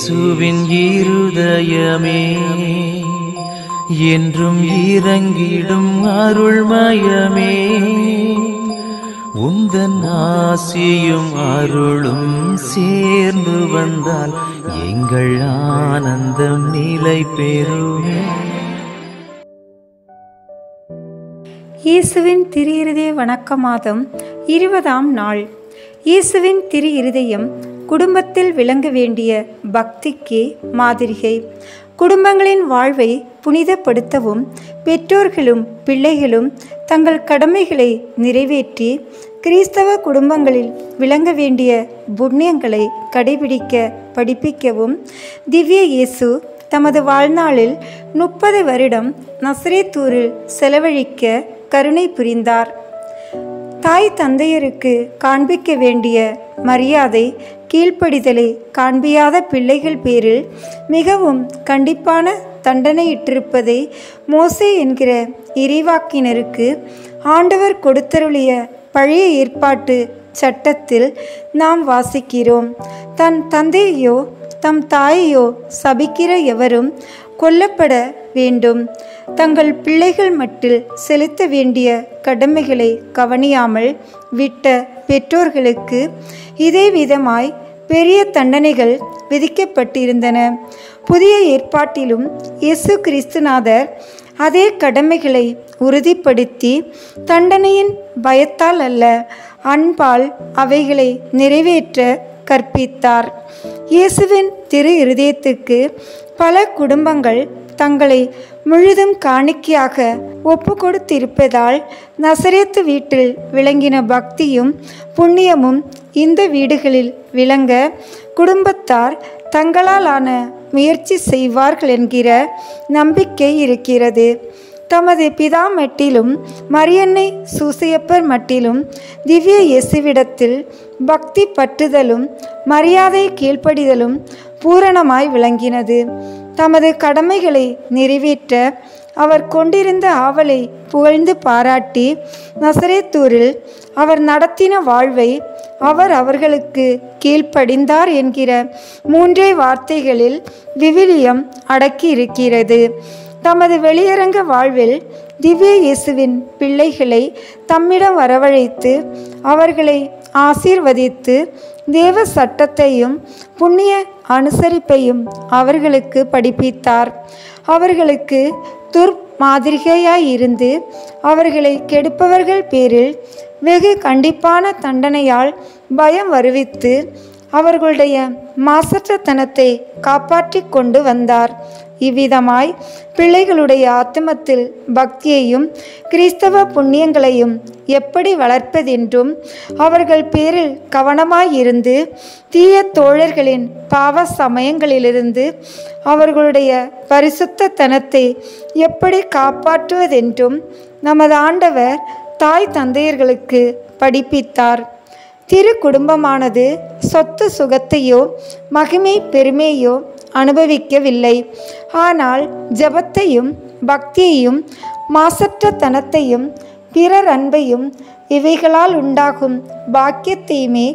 இயேசுவின் இருதயமே என்றும் இறங்கிடும் அருள்மயமே உந்தன் ஆசியும் அருளும் சேர்ந்து வந்தால் எங்கள் ஆனந்தம் நிலை பெறுமே இயேசுவின் திரு இருதய வணக்க மாதம் இருபதாம் நாள் இயேசுவின் திரு இருதயம் குடும்பத்தில் விளங்க வேண்டிய பக்திக்கு மாதிரிகை குடும்பங்களின் வாழ்வை புனிதப்படுத்தவும் பெற்றோர்களும் பிள்ளைகளும் தங்கள் கடமைகளை நிறைவேற்றி கிறிஸ்தவ குடும்பங்களில் விளங்க வேண்டிய புண்ணியங்களை கடைபிடிக்க படிப்பிக்கவும் திவ்ய இயேசு தமது வாழ்நாளில் முப்பது வருடம் நசரேத்தூரில் செலவழிக்க கருணை புரிந்தார் தாய் தந்தையருக்கு காண்பிக்க வேண்டிய மரியாதை கீழ்ப்படிதலை காண்பியாத பிள்ளைகள் பேரில் மிகவும் கண்டிப்பான தண்டனையிட்டிருப்பதை மோசே என்கிற இறைவாக்கினருக்கு ஆண்டவர் கொடுத்தருளிய பழைய ஏற்பாட்டு சட்டத்தில் நாம் வாசிக்கிறோம் தன் தந்தையோ தம் தாயையோ சபிக்கிற எவரும் கொல்லப்பட வேண்டும் தங்கள் பிள்ளைகள் மட்டில் செலுத்த வேண்டிய கடமைகளை கவனியாமல் விட்ட பெற்றோர்களுக்கு இதே விதமாய் பெரிய தண்டனைகள் விதிக்கப்பட்டிருந்தன புதிய ஏற்பாட்டிலும் இயேசு கிறிஸ்துநாதர் அதே கடமைகளை உறுதிப்படுத்தி தண்டனையின் பயத்தால் அல்ல அன்பால் அவைகளை நிறைவேற்ற கற்பித்தார் இயேசுவின் திரு இருதயத்துக்கு பல குடும்பங்கள் தங்களை முழுதும் காணிக்கையாக ஒப்பு கொடுத்திருப்பதால் நசரேத்து வீட்டில் விளங்கின பக்தியும் புண்ணியமும் இந்த வீடுகளில் விளங்க குடும்பத்தார் தங்களால் ஆன முயற்சி செய்வார்கள் என்கிற நம்பிக்கை இருக்கிறது தமது பிதா மட்டிலும் மரியன்னை சூசையப்பர் மட்டிலும் திவ்ய இயேசுவிடத்தில் பக்தி பற்றுதலும் மரியாதை கீழ்ப்படிதலும் பூரணமாய் விளங்கினது தமது கடமைகளை நிறைவேற்ற அவர் கொண்டிருந்த ஆவலை புகழ்ந்து பாராட்டி நசரேத்தூரில் அவர் நடத்தின வாழ்வை அவர் அவர்களுக்கு கீழ்ப்படிந்தார் என்கிற மூன்றே வார்த்தைகளில் விவிலியம் அடக்கி இருக்கிறது தமது வெளியரங்க வாழ்வில் திவ்ய இயேசுவின் பிள்ளைகளை தம்மிடம் வரவழைத்து அவர்களை ஆசீர்வதித்து தேவ சட்டத்தையும் புண்ணிய அனுசரிப்பையும் அவர்களுக்கு படிப்பித்தார் அவர்களுக்கு துர் மாதிரிகையாய் இருந்து அவர்களை கெடுப்பவர்கள் பேரில் வெகு கண்டிப்பான தண்டனையால் பயம் வருவித்து அவர்களுடைய மாசற்றத்தனத்தை காப்பாற்றி கொண்டு வந்தார் இவ்விதமாய் பிள்ளைகளுடைய ஆத்மத்தில் பக்தியையும் கிறிஸ்தவ புண்ணியங்களையும் எப்படி வளர்ப்பதென்றும் அவர்கள் பேரில் கவனமாயிருந்து தீய தோழர்களின் பாவ சமயங்களிலிருந்து அவர்களுடைய பரிசுத்த தனத்தை எப்படி காப்பாற்றுவதென்றும் நமது ஆண்டவர் தாய் தந்தையர்களுக்கு படிப்பித்தார் திரு குடும்பமானது சொத்து சுகத்தையோ மகிமை பெருமையோ அனுபவிக்கவில்லை ஆனால் ஜபத்தையும் பக்தியையும் மாசற்ற தனத்தையும் பிறர் அன்பையும் இவைகளால் உண்டாகும் பாக்கியத்தையுமே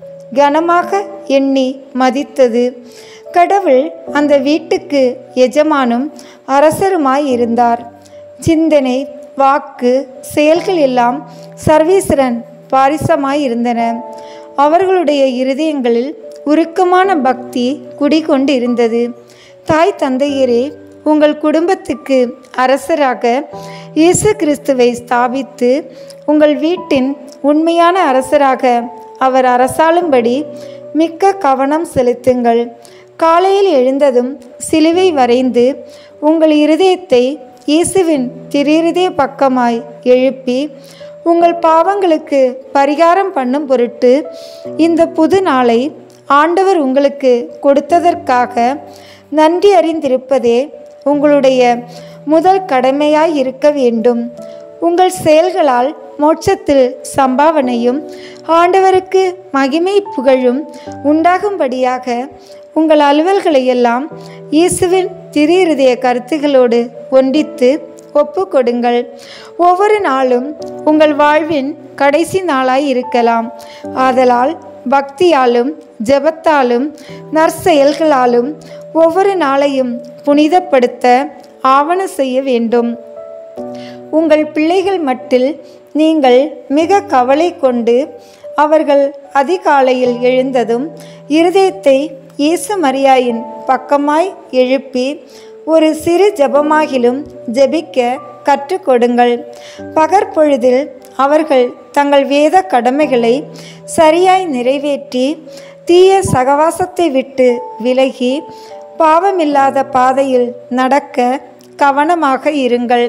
கனமாக எண்ணி மதித்தது கடவுள் அந்த வீட்டுக்கு எஜமானும் அரசருமாய் இருந்தார் சிந்தனை வாக்கு செயல்கள் எல்லாம் சர்வீஸ்வரன் பாரிசமாய் இருந்தன அவர்களுடைய இருதயங்களில் உருக்கமான பக்தி குடிகொண்டு இருந்தது தாய் தந்தையரே உங்கள் குடும்பத்துக்கு அரசராக இயேசு கிறிஸ்துவை ஸ்தாபித்து உங்கள் வீட்டின் உண்மையான அரசராக அவர் அரசாளும்படி மிக்க கவனம் செலுத்துங்கள் காலையில் எழுந்ததும் சிலுவை வரைந்து உங்கள் இருதயத்தை இயேசுவின் திருஇருதய பக்கமாய் எழுப்பி உங்கள் பாவங்களுக்கு பரிகாரம் பண்ணும் பொருட்டு இந்த புது நாளை ஆண்டவர் உங்களுக்கு கொடுத்ததற்காக நன்றி அறிந்திருப்பதே உங்களுடைய முதல் கடமையாய் இருக்க வேண்டும் உங்கள் செயல்களால் மோட்சத்தில் சம்பாவனையும் ஆண்டவருக்கு மகிமை புகழும் உண்டாகும்படியாக உங்கள் அலுவல்களை எல்லாம் இயேசுவின் திரு இருதய கருத்துகளோடு ஒன்றித்து ஒப்பு கொடுங்கள் ஒவ்வொரு நாளும் உங்கள் வாழ்வின் கடைசி நாளாய் இருக்கலாம் ஆதலால் பக்தியாலும் ஜெபத்தாலும் நற்செயல்களாலும் ஒவ்வொரு நாளையும் புனிதப்படுத்த ஆவண செய்ய வேண்டும் உங்கள் பிள்ளைகள் மட்டில் நீங்கள் மிக கவலை கொண்டு அவர்கள் அதிகாலையில் எழுந்ததும் இருதயத்தை இயேசு மரியாயின் பக்கமாய் எழுப்பி ஒரு சிறு ஜெபமாகிலும் ஜெபிக்க கற்றுக் கொடுங்கள் பகற்பொழுதில் அவர்கள் தங்கள் வேத கடமைகளை சரியாய் நிறைவேற்றி தீய சகவாசத்தை விட்டு விலகி பாவமில்லாத பாதையில் நடக்க கவனமாக இருங்கள்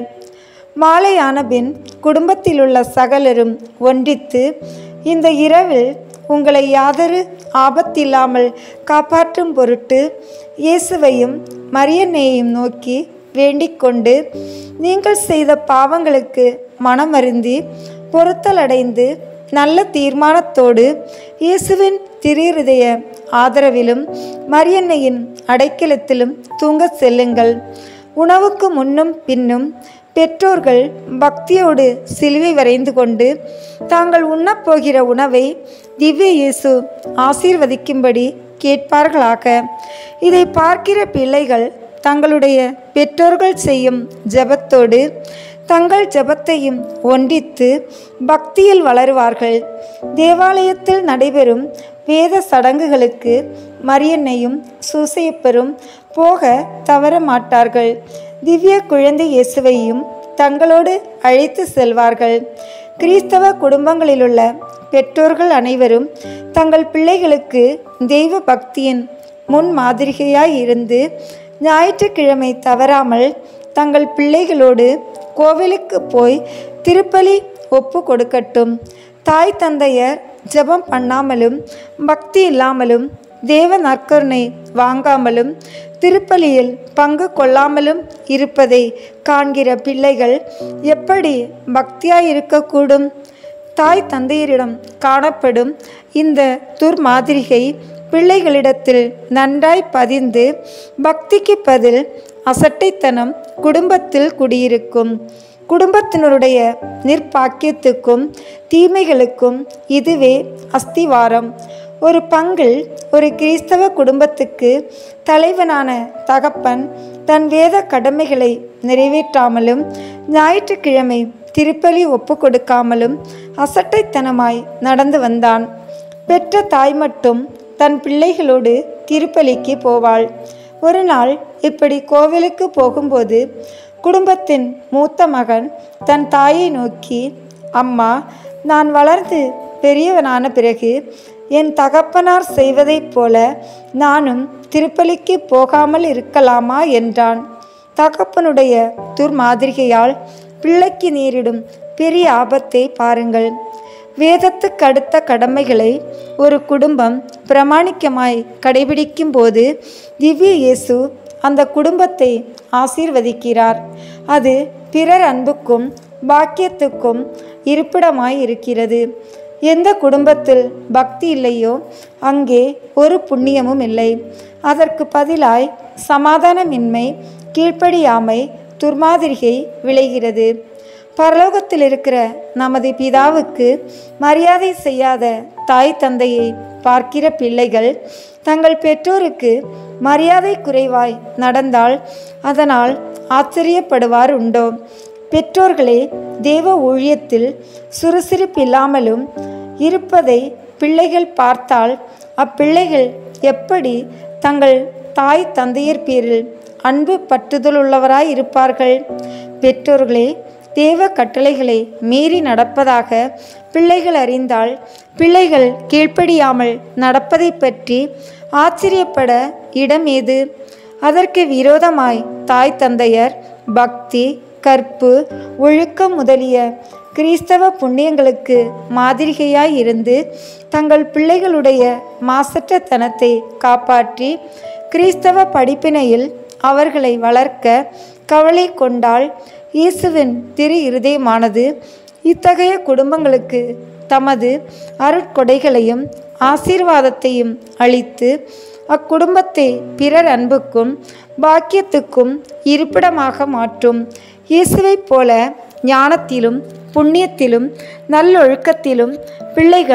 மாலையான பின் குடும்பத்திலுள்ள சகலரும் ஒன்றித்து இந்த இரவில் உங்களை யாதொரு ஆபத்தில்லாமல் காப்பாற்றும் பொருட்டு இயேசுவையும் மரியன்னையையும் நோக்கி வேண்டிக் கொண்டு நீங்கள் செய்த பாவங்களுக்கு மனமருந்தி பொருத்தலடைந்து நல்ல தீர்மானத்தோடு இயேசுவின் திருஇருதய ஆதரவிலும் மரியன்னையின் அடைக்கலத்திலும் தூங்கச் செல்லுங்கள் உணவுக்கு முன்னும் பின்னும் பெற்றோர்கள் பக்தியோடு சிலுவை வரைந்து கொண்டு தாங்கள் உண்ணப்போகிற உணவை திவ்ய இயேசு ஆசீர்வதிக்கும்படி கேட்பார்களாக இதை பார்க்கிற பிள்ளைகள் தங்களுடைய பெற்றோர்கள் செய்யும் ஜெபத்தோடு தங்கள் ஜெபத்தையும் ஒன்றித்து பக்தியில் வளருவார்கள் தேவாலயத்தில் நடைபெறும் வேத சடங்குகளுக்கு மரியன்னையும் சூசையப்பரும் போக தவற மாட்டார்கள் திவ்ய குழந்தை இயேசுவையும் தங்களோடு அழைத்து செல்வார்கள் கிறிஸ்தவ குடும்பங்களிலுள்ள பெற்றோர்கள் அனைவரும் தங்கள் பிள்ளைகளுக்கு தெய்வ பக்தியின் முன் மாதிரிகையாய் இருந்து ஞாயிற்றுக்கிழமை தவறாமல் தங்கள் பிள்ளைகளோடு கோவிலுக்கு போய் திருப்பலி ஒப்பு கொடுக்கட்டும் தாய் தந்தையர் ஜெபம் பண்ணாமலும் பக்தி இல்லாமலும் தேவ நற்கருணை வாங்காமலும் திருப்பலியில் பங்கு கொள்ளாமலும் இருப்பதை காண்கிற பிள்ளைகள் எப்படி பக்தியாய் இருக்கக்கூடும் தாய் தந்தையரிடம் காணப்படும் இந்த துர்மாதிரிகை பிள்ளைகளிடத்தில் நன்றாய் பதிந்து பக்திக்கு பதில் அசட்டைத்தனம் குடும்பத்தில் குடியிருக்கும் குடும்பத்தினருடைய நிர்பாக்கியத்துக்கும் தீமைகளுக்கும் இதுவே அஸ்திவாரம் ஒரு பங்கில் ஒரு கிறிஸ்தவ குடும்பத்துக்கு தலைவனான தகப்பன் தன் வேத கடமைகளை நிறைவேற்றாமலும் ஞாயிற்றுக்கிழமை திருப்பலி ஒப்பு கொடுக்காமலும் அசட்டைத்தனமாய் நடந்து வந்தான் பெற்ற தாய் மட்டும் தன் பிள்ளைகளோடு திருப்பலிக்கு போவாள் ஒரு நாள் இப்படி கோவிலுக்கு போகும்போது குடும்பத்தின் மூத்த மகன் தன் தாயை நோக்கி அம்மா நான் வளர்ந்து பெரியவனான பிறகு என் தகப்பனார் செய்வதைப் போல நானும் திருப்பலிக்கு போகாமல் இருக்கலாமா என்றான் தகப்பனுடைய துர்மாதிரிகையால் பிள்ளைக்கு நேரிடும் பெரிய ஆபத்தை பாருங்கள் வேதத்துக்கு அடுத்த கடமைகளை ஒரு குடும்பம் பிரமாணிக்கமாய் கடைபிடிக்கும் போது திவ்ய இயேசு அந்த குடும்பத்தை ஆசீர்வதிக்கிறார் அது பிறர் அன்புக்கும் பாக்கியத்துக்கும் இருப்பிடமாய் இருக்கிறது எந்த குடும்பத்தில் பக்தி இல்லையோ அங்கே ஒரு புண்ணியமும் இல்லை அதற்கு பதிலாய் சமாதானமின்மை கீழ்ப்படியாமை துர்மாதிரிகை விளைகிறது பரலோகத்தில் இருக்கிற நமது பிதாவுக்கு மரியாதை செய்யாத தாய் தந்தையை பார்க்கிற பிள்ளைகள் தங்கள் பெற்றோருக்கு மரியாதை குறைவாய் நடந்தால் அதனால் ஆச்சரியப்படுவார் உண்டோ பெற்றோர்களே தேவ ஊழியத்தில் சுறுசுறுப்பில்லாமலும் இருப்பதை பிள்ளைகள் பார்த்தால் அப்பிள்ளைகள் எப்படி தங்கள் தாய் தந்தையர் பேரில் அன்பு பற்றுதலுள்ளவராய் இருப்பார்கள் பெற்றோர்களே தேவ கட்டளைகளை மீறி நடப்பதாக பிள்ளைகள் அறிந்தால் பிள்ளைகள் கீழ்ப்படியாமல் நடப்பதை பற்றி ஆச்சரியப்பட இடம் ஏது அதற்கு விரோதமாய் தாய் தந்தையர் பக்தி கற்பு ஒழுக்கம் முதலிய கிறிஸ்தவ புண்ணியங்களுக்கு மாதிரிகையாய் இருந்து தங்கள் பிள்ளைகளுடைய மாசற்ற தனத்தை காப்பாற்றி கிறிஸ்தவ படிப்பினையில் அவர்களை வளர்க்க கவலை கொண்டால் இயேசுவின் திரு இருதயமானது இத்தகைய குடும்பங்களுக்கு தமது அருட்கொடைகளையும் ஆசீர்வாதத்தையும் அளித்து அக்குடும்பத்தை பிறர் அன்புக்கும் பாக்கியத்துக்கும் இருப்பிடமாக மாற்றும் இயேசுவைப் போல ஞானத்திலும் புண்ணியத்திலும் நல்லொழுக்கத்திலும் பிள்ளைகள்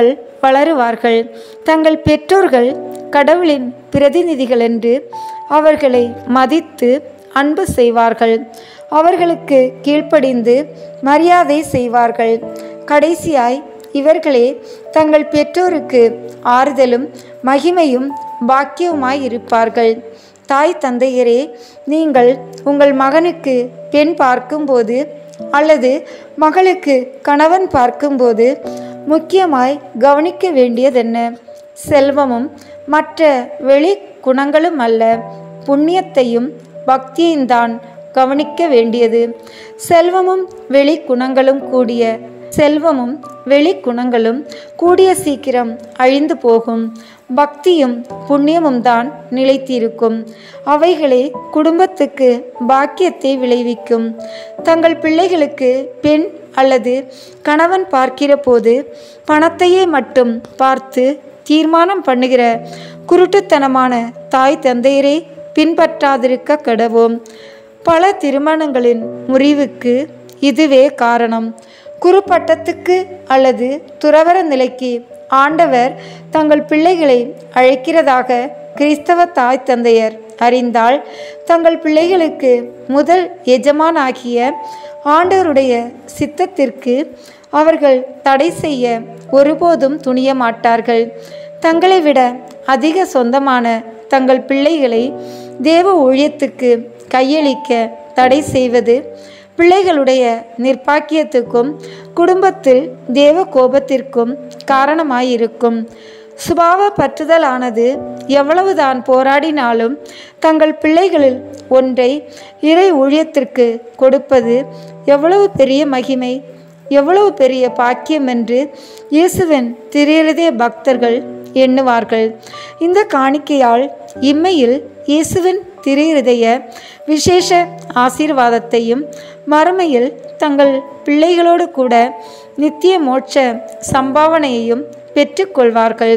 வளருவார்கள் தங்கள் பெற்றோர்கள் கடவுளின் பிரதிநிதிகள் என்று அவர்களை மதித்து அன்பு செய்வார்கள் அவர்களுக்கு கீழ்ப்படிந்து மரியாதை செய்வார்கள் கடைசியாய் இவர்களே தங்கள் பெற்றோருக்கு ஆறுதலும் மகிமையும் பாக்கியவுமாய் இருப்பார்கள் தாய் தந்தையரே நீங்கள் உங்கள் மகனுக்கு பெண் பார்க்கும்போது அல்லது மகளுக்கு கணவன் பார்க்கும்போது முக்கியமாய் கவனிக்க வேண்டியதென்ன செல்வமும் மற்ற வெளி குணங்களும் அல்ல புண்ணியத்தையும் பக்தியையும் தான் கவனிக்க வேண்டியது செல்வமும் வெளி குணங்களும் கூடிய செல்வமும் வெளி குணங்களும் கூடிய சீக்கிரம் அழிந்து போகும் பக்தியும் புண்ணியமும் தான் நிலைத்திருக்கும் அவைகளே குடும்பத்துக்கு பாக்கியத்தை விளைவிக்கும் தங்கள் பிள்ளைகளுக்கு பெண் அல்லது கணவன் பார்க்கிற போது பணத்தையே மட்டும் பார்த்து தீர்மானம் பண்ணுகிற குருட்டுத்தனமான தாய் தந்தையரை பின்பற்றாதிருக்க கடவோம் பல திருமணங்களின் முறிவுக்கு இதுவே காரணம் குறுப்பட்டத்துக்கு அல்லது துறவர நிலைக்கு ஆண்டவர் தங்கள் பிள்ளைகளை அழைக்கிறதாக கிறிஸ்தவ தாய் தந்தையர் அறிந்தால் தங்கள் பிள்ளைகளுக்கு முதல் எஜமானாகிய ஆண்டவருடைய சித்தத்திற்கு அவர்கள் தடை செய்ய ஒருபோதும் துணிய மாட்டார்கள் தங்களை விட அதிக சொந்தமான தங்கள் பிள்ளைகளை தேவ ஊழியத்துக்கு கையளிக்க தடை செய்வது பிள்ளைகளுடைய நிர்பாக்கியத்துக்கும் குடும்பத்தில் தேவ கோபத்திற்கும் காரணமாயிருக்கும் சுபாவ பற்றுதலானது எவ்வளவுதான் போராடினாலும் தங்கள் பிள்ளைகளில் ஒன்றை இறை ஊழியத்திற்கு கொடுப்பது எவ்வளவு பெரிய மகிமை எவ்வளவு பெரிய பாக்கியம் என்று இயேசுவின் திரியதே பக்தர்கள் எண்ணுவார்கள் இந்த காணிக்கையால் இம்மையில் இயேசுவின் திரையிருதய விசேஷ ஆசீர்வாதத்தையும் மறுமையில் தங்கள் பிள்ளைகளோடு கூட நித்திய மோட்ச சம்பாவனையையும் பெற்றுக்கொள்வார்கள்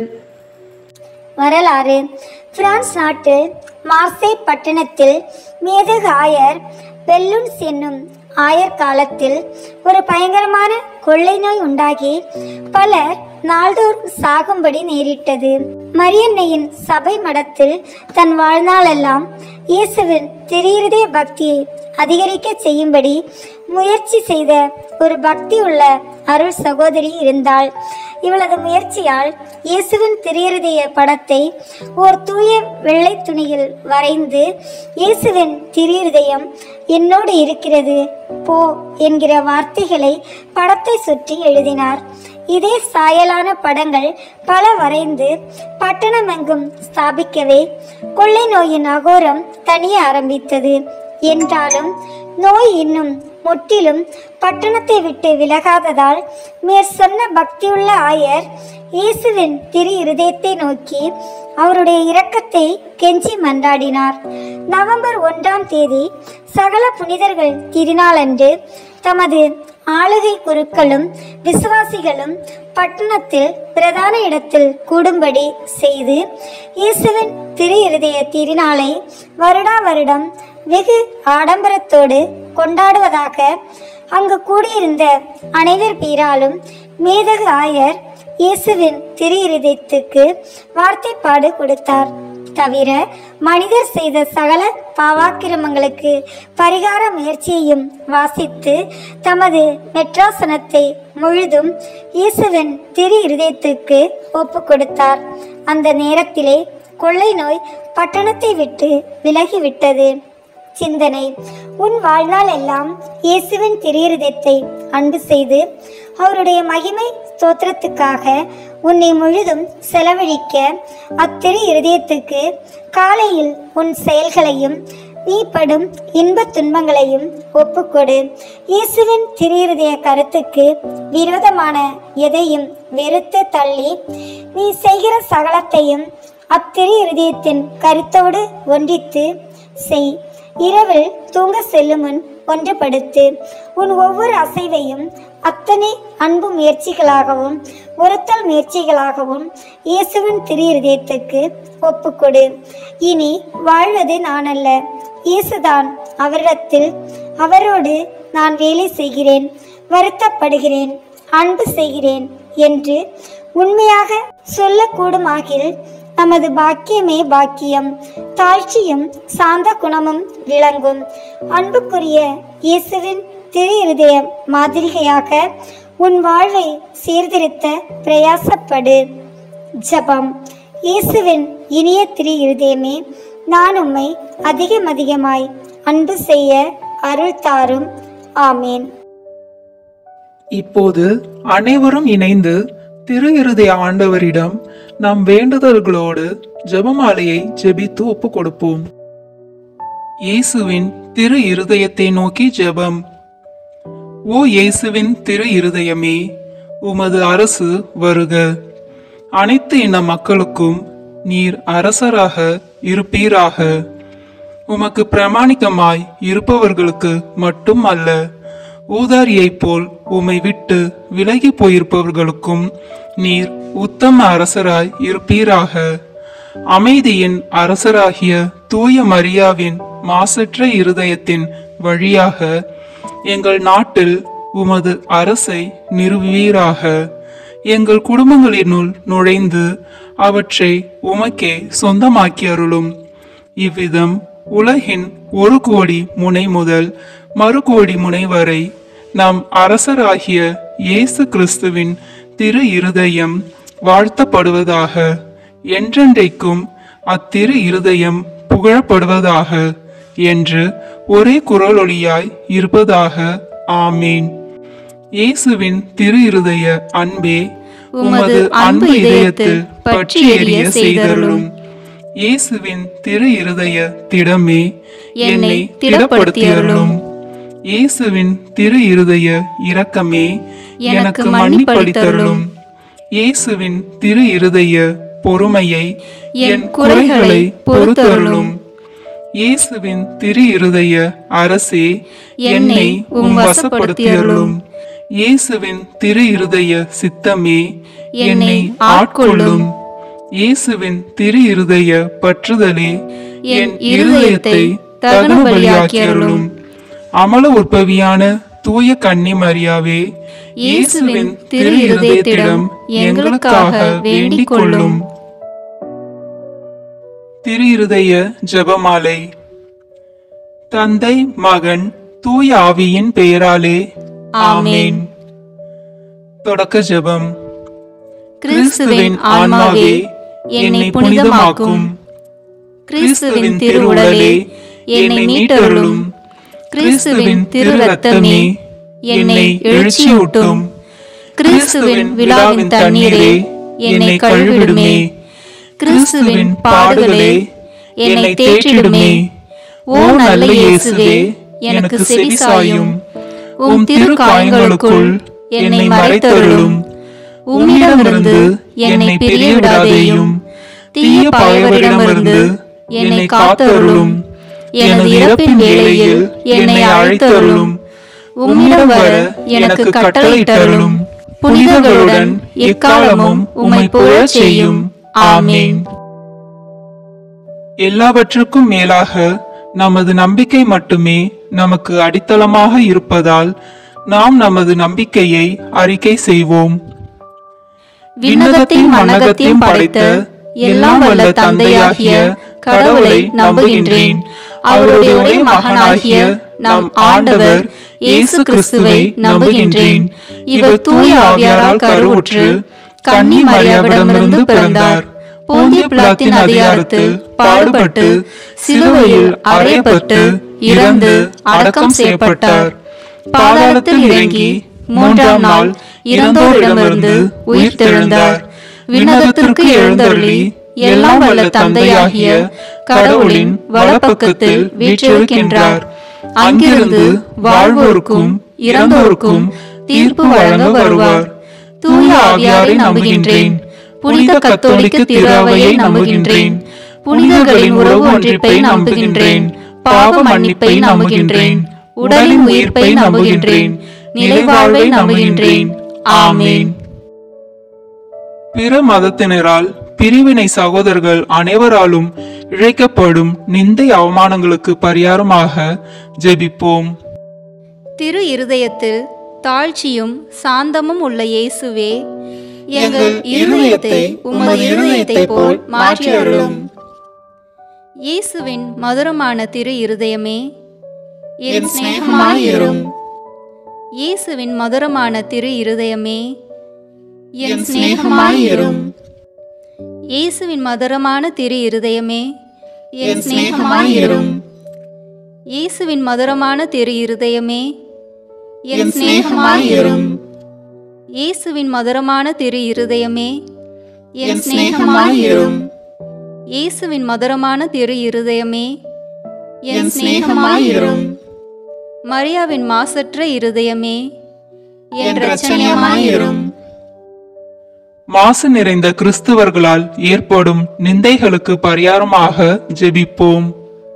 வரலாறு பிரான்ஸ் நாட்டில் மார்சே பட்டணத்தில் மேதகு ஆயர் பெல்லுன்ஸ் என்னும் ஆயர் காலத்தில் ஒரு பயங்கரமான கொள்ளை நோய் உண்டாகி பலர் நாள்தோறும் சாகும்படி நேரிட்டது மரியன்னையின் சபை மடத்தில் தன் வாழ்நாளெல்லாம் இயேசுவின் திரியிருதய பக்தியை அதிகரிக்க செய்யும்படி முயற்சி செய்த ஒரு பக்தி உள்ள அருள் சகோதரி இருந்தாள் இவளது முயற்சியால் இயேசுவின் திரியருடைய படத்தை ஓர் தூய வெள்ளை துணியில் வரைந்து இயேசுவின் திரியருதயம் என்னோடு இருக்கிறது போ என்கிற வார்த்தைகளை படத்தை சுற்றி எழுதினார் இதே சாயலான படங்கள் பல வரைந்து பட்டணமெங்கும் ஸ்தாபிக்கவே கொள்ளை நோயின் அகோரம் தனிய ஆரம்பித்தது என்றாலும் நோய் இன்னும் முற்றிலும் பட்டணத்தை விட்டு விலகாததால் மேற் சொன்ன பக்தியுள்ள ஆயர் இயேசுவின் திரு இருதயத்தை நோக்கி அவருடைய இரக்கத்தை கெஞ்சி மன்றாடினார் நவம்பர் ஒன்றாம் தேதி சகல புனிதர்கள் திருநாளன்று தமது ஆளுகை குருக்களும் விசுவாசிகளும் பட்டணத்தில் பிரதான இடத்தில் கூடும்படி செய்து இயேசுவின் திரு இருதய திருநாளை வருடா வருடம் வெகு ஆடம்பரத்தோடு கொண்டாடுவதாக அங்கு கூடியிருந்த அனைவர் பேராலும் மேதகு ஆயர் இயேசுவின் திரு இருதயத்துக்கு வார்த்தைப்பாடு கொடுத்தார் தவிர மனிதர் செய்த சகல பாவாக்கிரமங்களுக்கு பரிகார முயற்சியையும் வாசித்து தமது மெட்ராசனத்தை முழுதும் இயேசுவின் திரு இருதயத்துக்கு ஒப்பு கொடுத்தார் அந்த நேரத்திலே கொள்ளை நோய் பட்டணத்தை விட்டு விலகிவிட்டது சிந்தனை உன் வாழ்நாள் எல்லாம் இயேசுவின் திரியதத்தை அன்பு செய்து அவருடைய மகிமை ஸ்தோத்திரத்துக்காக உன்னை முழுதும் செலவழிக்க அத்திரு இருதயத்துக்கு காலையில் உன் செயல்களையும் நீ படும் இன்பத் துன்பங்களையும் ஒப்புக்கொடு இயேசுவின் திரியதய கருத்துக்கு விரோதமான எதையும் வெறுத்து தள்ளி நீ செய்கிற சகலத்தையும் அத்திரு இருதயத்தின் கருத்தோடு ஒன்றித்து செய் இரவில் தூங்க செல்லும் முன் ஒன்றுபடுத்து உன் ஒவ்வொரு அசைவையும் அத்தனை அன்பு முயற்சிகளாகவும் ஒருத்தல் முயற்சிகளாகவும் இயேசுவின் திரு இருதயத்துக்கு ஒப்புக்கொடு இனி வாழ்வது நான் அல்ல இயேசுதான் அவரிடத்தில் அவரோடு நான் வேலை செய்கிறேன் வருத்தப்படுகிறேன் அன்பு செய்கிறேன் என்று உண்மையாக சொல்லக்கூடுமாகில் நமது பாக்கியமே பாக்கியம் தாழ்ச்சியும் சாந்த குணமும் விளங்கும் அன்புக்குரிய இயேசுவின் திரு இருதய மாதிரிகையாக உன் வாழ்வை சீர்திருத்த பிரயாசப்படு ஜெபம் இயேசுவின் இனிய திரு இருதயமே நான் உம்மை அதிகம் அதிகமாய் அன்பு செய்ய அருள் தாரும் ஆமேன் இப்போது அனைவரும் இணைந்து திரு இருதய ஆண்டவரிடம் நம் வேண்டுதல்களோடு ஜெபமாலையை ஜெபித்து ஒப்பு கொடுப்போம் இயேசுவின் திரு இருதயத்தை நோக்கி ஜெபம் ஓ இயேசுவின் திரு இருதயமே உமது அரசு வருக அனைத்து இன மக்களுக்கும் நீர் அரசராக இருப்பீராக உமக்கு பிரமாணிக்கமாய் இருப்பவர்களுக்கு மட்டும் அல்ல ஊதாரியைப் போல் உம்மை விட்டு விலகி போயிருப்பவர்களுக்கும் நீர் உத்தம அரசராய் இருப்பீராக அமைதியின் அரசராகிய தூய மரியாவின் மாசற்ற இருதயத்தின் வழியாக எங்கள் நாட்டில் உமது அரசை நிறுவீராக எங்கள் குடும்பங்களினுள் நுழைந்து அவற்றை உமக்கே சொந்தமாக்கி அருளும் இவ்விதம் உலகின் ஒரு கோடி முனை முதல் மறு கோடி முனை வரை நம் அரசராகிய இயேசு கிறிஸ்துவின் திரு இருதயம் வாழ்த்தப்படுவதாக என்றென்றைக்கும் அத்திரு இருதயம் புகழப்படுவதாக என்று ஒரே குரலொலியாய் இருப்பதாக ஆமீன் இயேசுவின் திரு இருதய அன்பே உமது அன்பு இதயத்தில் பற்றி எரிய செய்தருளும் இயேசுவின் திரு இருதய திடமே என்னை திடப்படுத்தியருளும் இயேசுவின் திரு இருதய இரக்கமே எனக்கு மன்னிப்பளித்தருளும் இயேசுவின் திரு இருதய பொறுமையை என் குறைகளை பொறுத்தருளும் இயேசுவின் திரு இருதய அரசே என்னை உம் வசப்படுத்தியருளும் இயேசுவின் திரு இருதய சித்தமே என்னை ஆட்கொள்ளும் இயேசுவின் திரு இருதய பற்றுதலே என் இருதயத்தை தகன பலியாக்கியருளும் அமல உற்பவியான தூய கன்னி மரியாவே இயேசுவின் திரு இருதயத்திடம் எங்களுக்காக வேண்டிக் கொள்ளும் திரு இருதய ஜெபமாலை தந்தை மகன் தூய ஆவியின் பெயராலே ஆமென் தொடக்க ஜெபம் கிறிஸ்துவின் ஆன்மாவே என்னை புனிதமாக்கும் கிறிஸ்துவின் திருவுடலே என்னை மீட்டருளும் கிறிஸ்துவின் திரு ரத்தமே என்னை எழுச்சியூட்டும் கிறிஸ்துவின் விழாவின் தண்ணீரே என்னை கழுவிடுமே கிறிஸ்துவின் பாடுகளே என்னை தேற்றிடுமே ஓ நல்ல இயேசுவே எனக்கு செவிசாயும் உம் திரு காயங்களுக்குள் என்னை மறைத்தருளும் உம்மிடமிருந்து என்னை பிரிய விடாதேயும் தீய பகைவரிடமிருந்து என்னை காத்தருளும் எனது இறப்பின் வேளையில் என்னை அழைத்தருளும் உம்மிடம் வர எனக்கு கட்டளையிட்டருளும் புனிதர்களுடன் எக்காலமும் உம்மை புகழச் செய்யும் ஆமேன் எல்லாவற்றுக்கும் மேலாக நமது நம்பிக்கை மட்டுமே நமக்கு அடித்தளமாக இருப்பதால் நாம் நமது நம்பிக்கையை அறிக்கை செய்வோம் விண்ணகத்தையும் மண்ணகத்தையும் படைத்த எல்லாம் வல்ல தந்தையாகிய கடவுளை நம்புகின்றேன் அவருடைய ஒரே மகனாகிய நம் ஆண்டவர் இயேசு கிறிஸ்துவை நம்புகின்றேன் இவர் தூய ஆவியாரால் கருவுற்று கன்னி மரியாவிடமிருந்து பிறந்தார் போந்திய பிலாத்தின் அதிகாரத்தில் பாடுபட்டு சிலுவையில் அறையப்பட்டு இறந்து அடக்கம் செய்யப்பட்டார் பாதாளத்தில் இறங்கி மூன்றாம் நாள் இறந்தோரிடமிருந்து உயிர் தெழுந்தார் விண்ணகத்திற்கு எழுந்தருளி எல்லாம் வல்ல தந்தையாகிய கடவுளின் வலப்பக்கத்தில் வீற்றிருக்கின்றார் அங்கிருந்து வாழ்வோருக்கும் இறந்தோருக்கும் தீர்ப்பு வழங்க வருவார் தூய ஆவியாரை நம்புகின்றேன் புனித கத்தோலிக்க திருவையை நம்புகின்றேன் புனிதர்களின் உறவு ஒன்றிப்பை நம்புகின்றேன் பாவ மன்னிப்பை நம்புகின்றேன் உடலின் உயிர்ப்பை நம்புகின்றேன் நிலைவாழ்வை நம்புகின்றேன் ஆமேன் பிற மதத்தினரால் பிரிவினை சகோதரர்கள் அனைவராலும் இழைக்கப்படும் நிந்தை அவமானங்களுக்கு பரிகாரமாக ஜெபிப்போம் திரு இருதயத்தில் தாழ்ச்சியும் சாந்தமும் உள்ள இயேசுவே எங்கள் இருதயத்தை உமது இருதயத்தைப் போல் மாற்றி அருளும் இயேசுவின் மதுரமான திரு இருதயமே என் சிநேகமாயிரும் இயேசுவின் மதுரமான திரு இருதயமே என் சிநேகமாயிரும் இயேசுவின் மதுரமான திரு இருதயமே என் சிநேகமாயிரும் இயேசுவின் மதுரமான திரு இருதயமே என் சிநேகமாயிரும் இயேசுவின் மதுரமான திரு இருதயமே என் சிநேகமாயிரும் இயேசுவின் மதுரமான திரு இருதயமே என் சிநேகமாயிரும் மரியாவின் மாசற்ற இருதயமே என் ரட்சணியமாயிரும் மாசு நிறைந்த கிறிஸ்தவர்களால் ஏற்படும் நிந்தைகளுக்கு பரிகாரமாக ஜெபிப்போம்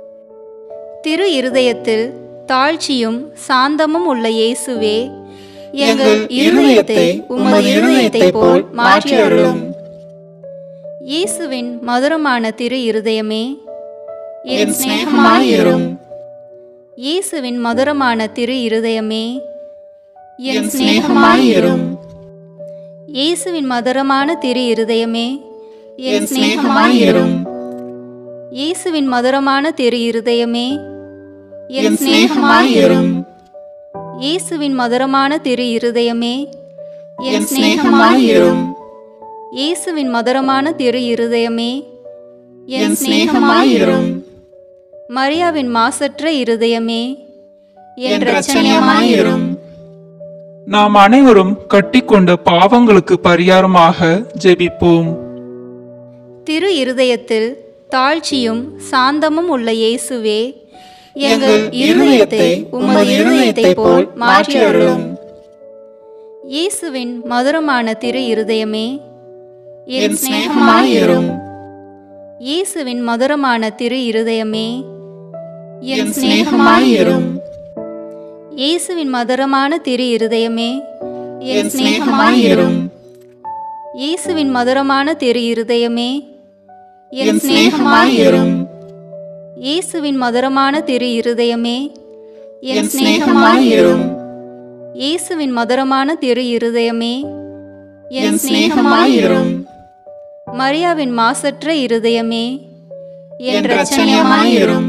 திரு இருதயத்தில் தாழ்ச்சியும் சாந்தமும் உள்ள இயேசுவே எங்கள் இருதயத்தை உமது இருதயத்தைப் போல் மாற்றி அருளும் இயேசுவின் மதுரமான திரு இருதயமே என் சிநேகமாயிரும் இயேசுவின் மதுரமான திரு இருதயமே என் சிநேகமாயிரும் இயேசுவின் மதுரமான திரு இருதயமே என் சிநேகமாயிரும் இயேசுவின் மதுரமான திரு இருதயமே என் சிநேகமாயிரும் இயேசுவின் மதுரமான திரு இருதயமே என் சிநேகமாயிரும் இயேசுவின் மதுரமான திரு இருதயமே என் சிநேகமாயிரும் மரியாவின் மாசற்ற இருதயமே என் ரட்சணியமாயிரும் நாம் அனைவரும் கட்டிக்கொண்ட பாவங்களுக்கு பரிகாரமாக ஜெபிப்போம் திரு இருதயத்தில் தாழ்ச்சியும் சாந்தமும் உள்ள இயேசுவே எங்கள் இருதயத்தை உமது இருதயத்தைப் போல் மாற்றி அருளும் இயேசுவின் மதுரமான திரு இருதயமே என் சிநேகமாயிரும் இயேசுவின் மதுரமான திரு இருதயமே என் சிநேகமாயிரும் இயேசுவின் மதுரமான திரு இருதயமே என் சிநேகமாயிரும் இயேசுவின் மதுரமான திரு இருதயமே என் சிநேகமாயிரும் இயேசுவின் மதுரமான திரு இருதயமே என் சிநேகமாயிரும் இயேசுவின் மதுரமான திரு இருதயமே என் சிநேகமாயிரும் மரியாவின் மாசற்ற இருதயமே என் ரட்சணியமாயிரும்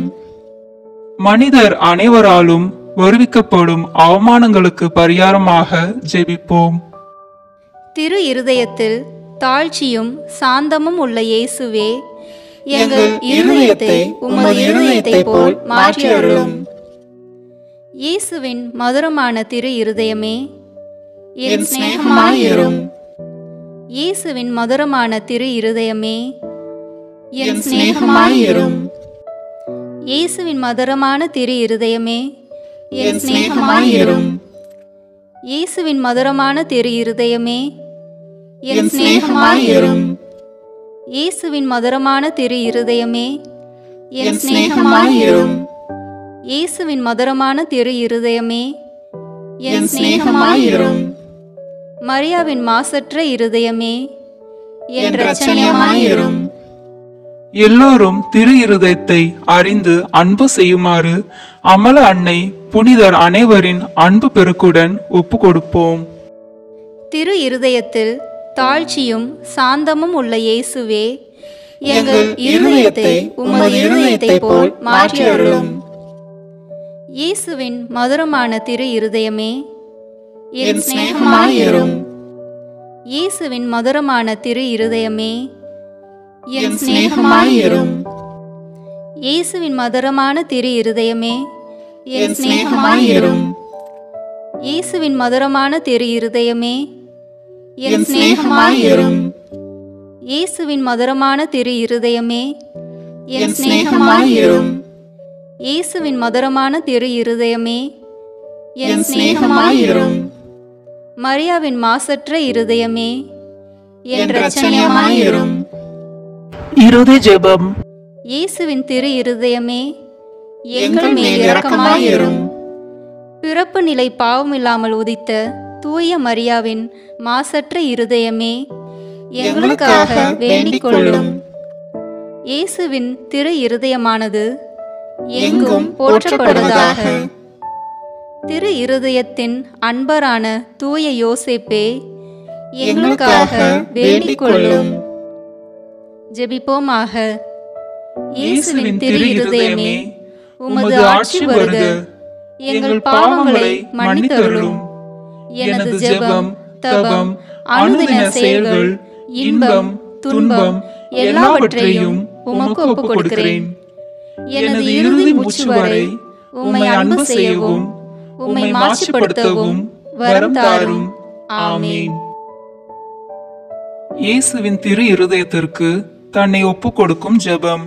மனிதர் அனைவராலும் வருவிக்கப்படும் அவமானங்களுக்கு பரிகாரமாக ஜெபிப்போம் திரு இருதயத்தில் தாழ்ச்சியும் சாந்தமும் உள்ள இயேசுவே எங்கள் இருதயத்தை உமது இருதயத்தைப் போல் மாற்றி அருளும் இயேசுவின் மதுரமான திரு இருதயமே என் சிநேகமாயிரும் இயேசுவின் மதுரமான திரு இருதயமே என் சிநேகமாயிரும் இயேசுவின் மதுரமான திரு இருதயமே என் சிநேகமாயிரும் இயேசுவின் மதுரமான திரு இருதயமே என் சிநேகமாயிரும் இயேசுவின் மதுரமான திரு இருதயமே என் சிநேகமாயிரும் இயேசுவின் மதுரமான திரு இருதயமே என் சிநேகமாயிரும் மரியாவின் மாசற்ற இருதயமே என் ரட்சணியமாயிரும் எல்லோரும் திரு இருதயத்தை அறிந்து அன்பு செய்யுமாறு அமல அன்னை புனிதர் அனைவரின் அன்பு பெருக்குடன் ஒப்பு கொடுப்போம் திரு இருதயத்தில் தாழ்ச்சியும் சாந்தமும் உள்ள இயேசுவே எங்கள் இருதயத்தை உமது இருதயத்தைப் போல் மாற்றி அருளும் இயேசுவின் மதுரமான திரு இருதயமே என் சிநேகமாயிரும் இயேசுவின் மதுரமான திரு இருதயமே என் சிநேகமாயிரும் இயேசுவின் மதுரமான திரு இருதயமே என் சிநேகமாயிரும் இயேசுவின் மதுரமான திரு இருதயமே என் சிநேகமாயிரும் இயேசுவின் மதுரமான திரு இருதயமே என் சிநேகமாயிரும் இயேசுவின் மதுரமான திரு இருதயமே என் சிநேகமாயிரும் மரியாவின் மாசற்ற இருதயமே என் ரட்சணியமாயிரும் இறுதி ஜெபம் இயேசுவின் திரு இருதயமே எங்கள் மேல் இரக்கமாயிரும் பிறப்பு நிலை பாவமில்லாமல் உதித்த தூய மரியாவின் மாசற்ற இருதயமே எங்களுக்காக வேண்டிக் கொள்ளும் இயேசுவின் திரு இருதயமானது எங்கும் போற்றப்படுவதாக திரு இருதயத்தின் அன்பரான தூய யோசேப்பே எங்களுக்காக வேண்டிக் கொள்ளும் ஜெபிப்போமாக இயேசுவின் திரு இருதயமே உமது ஆட்சி வருக எங்கள் பாவங்களை மன்னித்தருளும் எனது ஜெபம் தபம் அனுதின செயல்கள் இன்பம் துன்பம் எல்லாவற்றையும் உமக்கு ஒப்புக் கொடுக்கிறேன் எனது இறுதி மூச்சு வரை உம்மை அன்பு செய்யவும் உம்மை மாசுபடுத்தவும் வரம் தாரும் ஆமென் இயேசுவின் திரு இருதயத்திற்கு தன்னை ஒப்புக் கொடுக்கும் ஜெபம்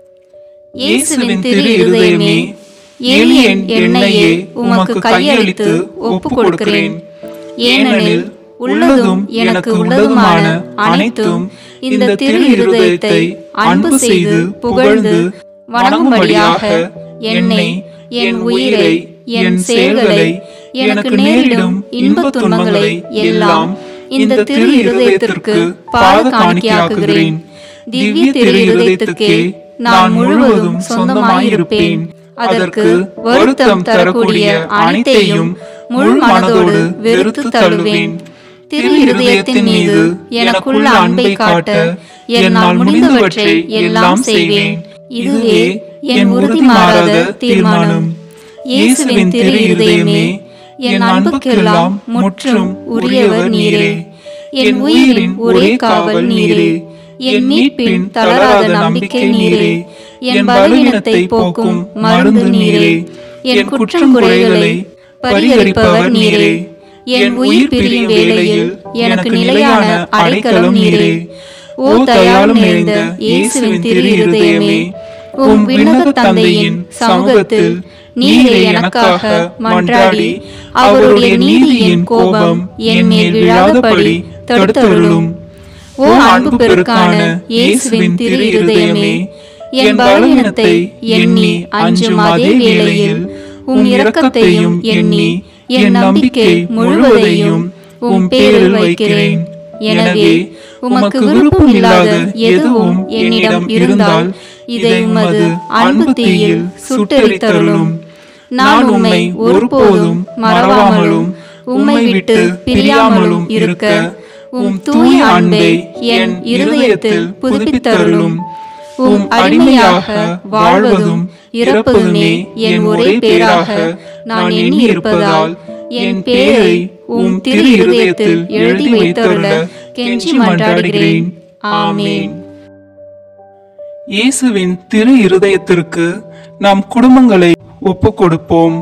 இயேசுவின் திரு இருதயமே எளியன் என்னையே உமக்கு கையளித்து ஒப்புக் கொடுக்கிறேன் ஏனெனில் உள்ளதும் எனக்கு உள்ளதுமான அனைத்தும் இந்த திரு இருதயத்தை அன்பு செய்து புகழ்ந்து வணங்கும்படியாக என்னை என் உயிரை என் செயல்களை எனக்கு நேரிடும் இன்பத் துன்பங்களை எல்லாம் இந்த திரு இருதயத்திற்கு பாத காணிக்கையாக்குகிறேன் திவ்ய திரு இருதயத்துக்கே நான் முழுவதும் சொந்தமாயிருப்பேன் அதற்கு வருத்தம் தரக்கூடிய அனைத்தையும் முழு மனதோடு வெறுத்து தள்ளுவேன் திரு இருதயத்தின் மீது எனக்குள்ள அன்பை காட்ட என்னால் முடிந்தவற்றை எல்லாம் செய்வேன் இதுவே என் உறுதி மாறாத தீர்மானம் இயேசுவின் திரு இருதயமே என் அன்புக்கெல்லாம் முற்றும் உரியவர் நீரே என் உயிரின் ஒரே காவல் நீரே என் மீட்பின் தளராத நம்பிக்கை நீரே என் பலவீனத்தை போக்கும் மருந்து நீரே என் குற்றம் குறைகளை பரிகரிப்பவர் நீரே என் உயிர் பிரியும் வேளையில் எனக்கு நிலையான அடைக்கலம் நீரே ஓ தயாளம் நிறைந்த இயேசுவின் திரு இருதயமே உம் விண்ணக தந்தையின் சமூகத்தில் நீரே எனக்காக மன்றாடி அவருடைய நீதியின் கோபம் என் மேல் விழாதபடி தடுத்தருளும் ஓ அன்பு பெருக்கான இயேசுவின் திரு இருதயமே என் பலவீனத்தை எண்ணி அஞ்சும் அதே வேளையில் உம் இரக்கத்தையும் எண்ணி என் நம்பிக்கை முழுவதையும் உம் பேரில் வைக்கிறேன் எனவே உமக்கு விருப்பம் இல்லாத எதுவும் என்னிடம் இருந்தால் இதை உமது அன்பு தீயில் சுட்டெரித்தருளும் நான் உம்மை ஒருபோதும் மறவாமலும் உம்மை விட்டு பிரியாமலும் இருக்க உம் தூய அன்பை என் இருதயத்தில் புதுப்பித்தருளும் உம் அடிமையாக வாழ்வதும் இறப்பதுமே என் ஒரே பேராக நான் எண்ணி இருப்பதால் என் பேரை உம் திரு இருதயத்தில் எழுதி வைத்தருள கெஞ்சி மன்றாடுகிறேன் ஆமேன் இயேசுவின் திரு இருதயத்திற்கு நம் குடும்பங்களை ஒப்புக் கொடுப்போம்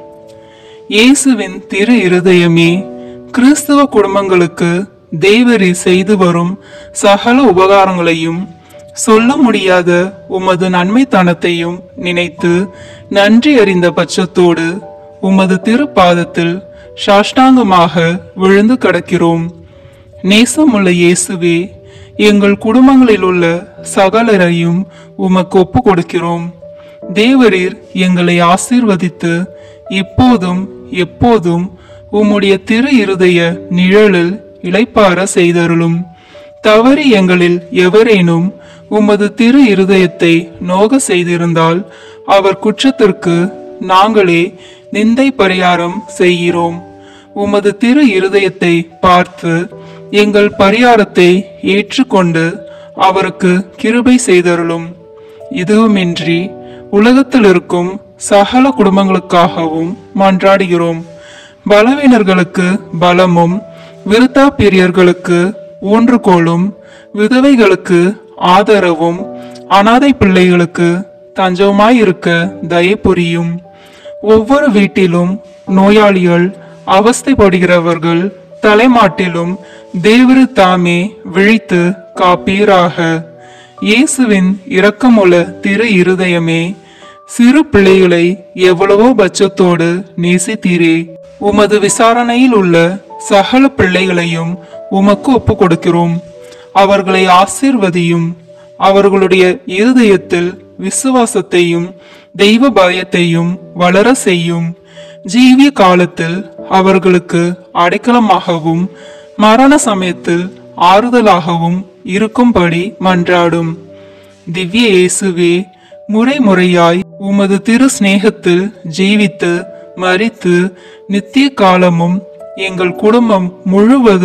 இயேசுவின் திரு இருதயமே கிறிஸ்தவ குடும்பங்களுக்கு தேவரி செய்து வரும் சகல உபகாரங்களையும் சொல்ல முடியாத உமது நன்மைத்தனத்தையும் நினைத்து நன்றி அறிந்த பட்சத்தோடு உமது திருப்பாதத்தில் சாஷ்டாங்கமாக விழுந்து கிடக்கிறோம் நேசமுள்ள இயேசுவே எங்கள் குடும்பங்களில் உள்ள சகலரையும் உமக்கு ஒப்பு கொடுக்கிறோம் தேவரீர் எங்களை ஆசீர்வதித்து இப்போதும் எப்போதும் உம்முடைய திரு இருதய நிழலில் இளைப்பார செய்தருளும் தவறி எங்களில் எவரேனும் உமது திரு இருதயத்தை நோக செய்திருந்தால் அவர் குற்றத்திற்கு நாங்களே நிந்தை பரிகாரம் செய்கிறோம் உமது திரு இருதயத்தை பார்த்து எங்கள் பரிகாரத்தை ஏற்றுக்கொண்டு அவருக்கு கிருபை செய்தருளும் இதுவுமின்றி உலகத்தில் இருக்கும் சகல குடும்பங்களுக்காகவும் மன்றாடுகிறோம் பலவீனர்களுக்கு பலமும் விருத்தாப்பிரியர்களுக்கு ஊன்றுகோலும் விதவைகளுக்கு ஆதரவும் அனாதை பிள்ளைகளுக்கு தஞ்சவுமாயிருக்க தயை புரியும் ஒவ்வொரு வீட்டிலும் நோயாளிகள் அவஸ்தைப்படுகிறவர்கள் தலைமாட்டிலும் தேவரு தாமே விழித்து காப்பீராக இயேசுவின் இரக்கமுள்ள திரு இருதயமே சிறு பிள்ளைகளை எவ்வளவோ பட்சத்தோடு நேசித்தீரே உமது விசாரணையில் உள்ள சகல பிள்ளைகளையும் உமக்கு ஒப்பு கொடுக்கிறோம் அவர்களை ஆசீர்வதியும் அவர்களுடைய இருதயத்தில் விசுவாசத்தையும் தெய்வ பயத்தையும் வளர செய்யும் ஜீவிய காலத்தில் அவர்களுக்கு அடைக்கலமாகவும் மரண சமயத்தில் ஆறுதலாகவும் இருக்கும்படி மன்றாடும் திவ்ய இயேசுவே முறை முறையாய் உமது திரு சிநேகத்தில் ஜீவித்து மரித்து நித்திய காலமும் எங்கள் குடும்பம் முழுவதும்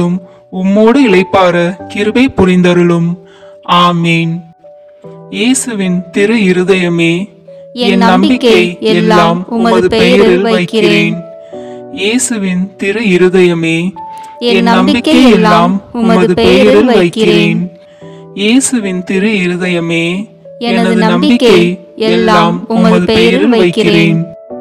உம்மோடு இளைப்பார கிருபை புரிந்தருளும் ஆமீன் இயேசுவின் திரு இருதயமே என் நம்பிக்கை எல்லாம் உமது பெயரில் வைக்கிறேன் இயேசுவின் திரு இருதயமே என் நம்பிக்கை எல்லாம் உமது பெயரில் வைக்கிறேன் இயேசுவின் திரு இருதயமே எனது நம்பிக்கை எல்லாம் உமது பெயரில் வைக்கிறேன்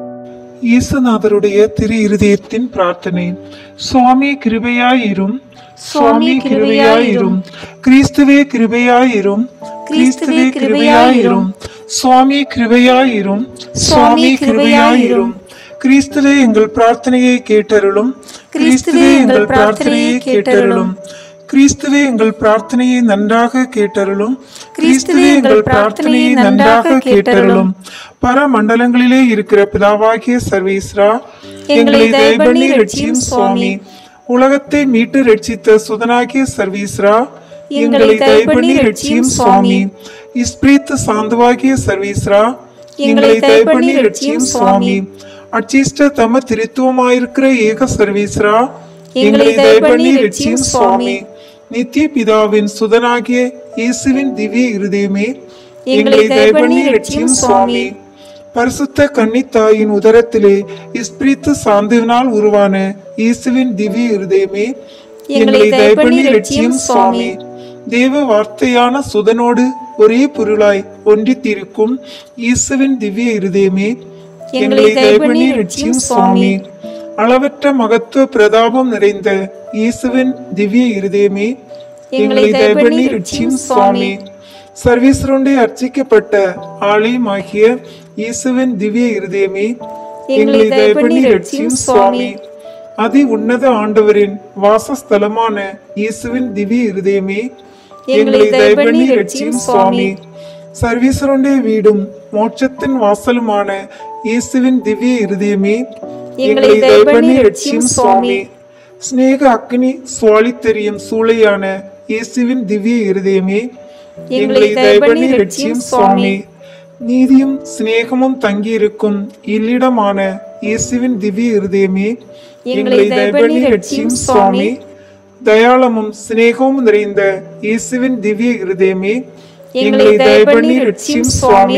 இயேசுநாதருடைய திரு இருதயத்தின் பிரார்த்தனை சுவாமி கிருபையாயிரும் சுவாமி கிருபையாயிரும் கிறிஸ்துவே கிருபையாயிரும் கிறிஸ்துவே கிருபையாயிரும் சுவாமி கிருபையாயிரும் சுவாமி கிருபையாயிரும் கிறிஸ்துவே எங்கள் பிரார்த்தனையை கேட்டருளும் கிறிஸ்துவே எங்கள் பிரார்த்தனையை கேட்டருளும் கிறிஸ்துவே எங்கள் பிரார்த்தனையை நன்றாக கேட்டருளும் கிறிஸ்துவே எங்கள் பிரார்த்தனையை நன்றாக கேட்டருளும் பரமண்டலங்களிலே இருக்கிற பிதாவாகிய சர்வேஸ்ரா எங்களை தயபண்ணி ரட்சியும் சுவாமி உலகத்தை மீட்டு ரட்சித்த சுதனாகிய சர்வீஸ்ரா எங்களை தயபண்ணி ரட்சியும் சுவாமி இஸ்பிரித்து சாந்துவாகிய சர்வீஸ்ரா எங்களை தயபண்ணி ரட்சியும் சுவாமி அச்சிஷ்ட தம திருத்துவமாயிருக்கிற ஏக சர்வீஸ்ரா எங்களை தயபண்ணி ரட்சியும் சுவாமி நித்திய பிதாவின் சுதனாகிய இயேசுவின் திவ்ய இருதயமே எங்களை தயபண்ணி ரட்சியும் சுவாமி பரிசுத்த கன்னித்தாயின் உதரத்திலே இஸ்பிரித்து சாந்துவினால் உருவான இயேசுவின் திவ்ய இருதயமே எங்களை தயபண்ணி ரட்சியும் சுவாமி தேவ வார்த்தையான சுதனோடு ஒரே பொருளாய் ஒன்றித்திருக்கும் இயேசுவின் திவ்ய இருதயமே எங்களை தயபண்ணி ரட்சியும் சுவாமி அளவற்ற மகத்துவ பிரதாபம் நிறைந்த இயேசுவின் திவ்ய இருதயமே எங்களை தயபண்ணி ரட்சியும் சுவாமி சர்வீஸ்வருண்டே அர்ச்சிக்கப்பட்ட ஆலயமாகிய இயேசுவின் திவ்ய இருதயமே எங்களை தயபண்ணி ரட்சியும் சுவாமி அதி உன்னத ஆண்டவரின் வாசஸ்தலமான இயேசுவின் திவ்ய இருதயமே எங்களை தயபண்ணி ரட்சியும் சுவாமி சர்வீஸ்வருண்டே வீடும் மோட்சத்தின் வாசலுமான இயேசுவின் திவ்ய இருதயமே எங்களை தயபண்ணி ரட்சியும் சுவாமி ஸ்நேக அக்னி சுவாலித்தெரியும் சூளையான இயேசுவின் திவ்ய இருதயமே எங்களை தயபண்ணி ரட்சியும் சுவாமி நீதியும் சிநேகமும் தங்கியிருக்கும் இல்லிடமான இயேசுவின் திவ்ய இருதயமே எங்களை தயபண்ணி ரட்சியும் சுவாமி தயாளமும் சிநேகமும் நிறைந்த இயேசுவின் திவ்ய இருதயமே எங்களை தயபண்ணி ரட்சியும் சுவாமி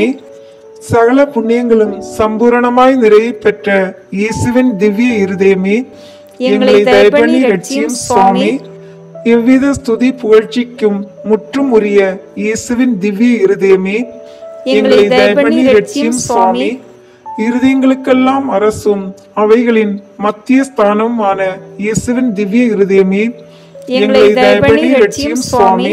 சகல புண்ணியங்களும் சம்பூரணமாய் நிறைய பெற்ற இயேசுவின் திவ்ய இருதயமே எங்களை தயபண்ணி ரட்சியும் சுவாமி எவ்வித ஸ்துதி புகழ்ச்சிக்கும் முற்றும் உரிய இயேசுவின் திவ்ய இருதயமே எங்களை தயபண்ணி ரட்சியும் சுவாமி இருதயங்களுக்கெல்லாம் அரசும் அவைகளின் மத்திய ஸ்தானமுமான இயேசுவின் திவ்ய இருதயமே எங்களை தயபண்ணி ரட்சியும் சுவாமி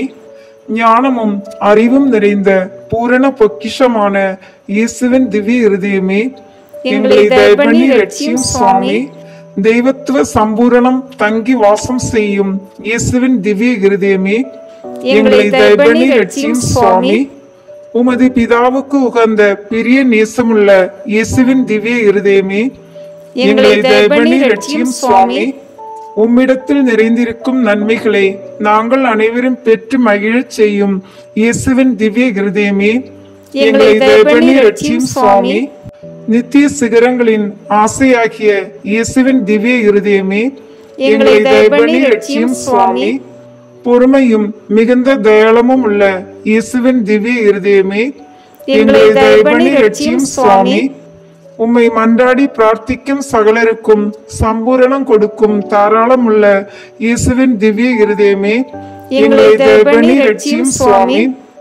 ஞானமும் அறிவும் நிறைந்த பூரண பொக்கிஷமான இயேசுவின் திவ்ய இருதயமே எங்களை தயபண்ணி ரட்சியும் சுவாமி தெய்வத்துவ சம்பூரணம் தங்கி வாசம் செய்யும் இயேசுவின் திவ்ய இருதயமே எங்களை தயபண்ணி ரட்சியும் சுவாமி உமது பிதாவுக்கு உகந்த பிரிய நேசமுள்ள இயேசுவின் திவ்ய இருதயமே எங்களை தயபண்ணி ரட்சியும் சுவாமி உம்மிடத்தில் நிறைந்திருக்கும் நன்மைகளை நாங்கள் அனைவரும் பெற்று மகிழச் செய்யும் இயேசுவின் திவ்ய இருதயமே எங்களை தயபண்ணி ரட்சியும் சுவாமி நித்திய சிகரங்களின் ஆசையாகிய இயேசுவின் திவ்ய இருதயமே எங்களை தயபண்ணி ரட்சியும் சுவாமி பொறுமையும் மிகுந்த தயாளமும் உள்ள இயேசுவின் திவ்ய இருதயமே எங்களை தயபண்ணி ரட்சியும் சுவாமி உம்மை மன்றாடி பிரார்த்திக்கும் சகலருக்கும் சம்பூரணம் கொடுக்கும் தாராளம் உள்ள இயேசுவின் திவ்ய இருதயமே எங்களை தயபண்ணி ரட்சியும் சுவாமி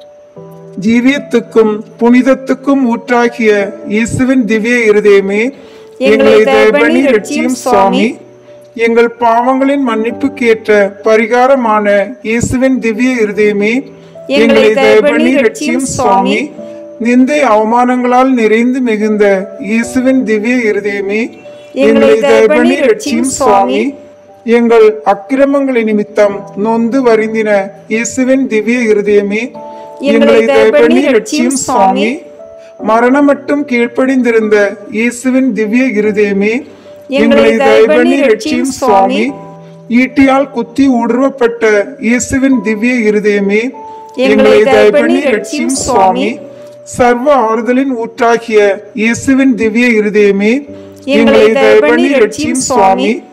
ஜீவியத்துக்கும் புனிதத்துக்கும் ஊற்றாகிய இயேசுவின் திவ்ய இருதயமே எங்களை தயபண்ணி ரட்சியும் சுவாமி எங்கள் பாவங்களின் மன்னிப்புக்கேற்ற பரிகாரமான இயேசுவின் திவ்ய இருதயமே எங்களை தயபண்ணி ரட்சியும் சுவாமி நிந்தை அவமானங்களால் நிறைந்து மிகுந்த இயேசுவின் திவ்ய இருதயமே எங்களை தயபண்ணி ரட்சியும் சுவாமி எங்கள் அக்கிரமங்களின் நிமித்தம் நொந்து வருந்தின இயேசுவின் திவ்ய இருதயமே எங்களை தயபண்ணி ரட்சியும் சுவாமி மரணம் மட்டும் கீழ்ப்படிந்திருந்த இயேசுவின் திவ்ய இருதயமே எங்களை தயபண்ணி ரட்சியும் சுவாமி ஈட்டியால் குத்தி ஊடுருவப்பட்ட இயேசுவின் திவ்ய இருதயமே எங்களை தயபண்ணி ரட்சியும் சுவாமி சர்வ ஆறுதலின் ஊற்றாகிய இயேசுவின் திவ்ய இருதயமே எங்களை தயபண்ணி ரட்சியும் சுவாமி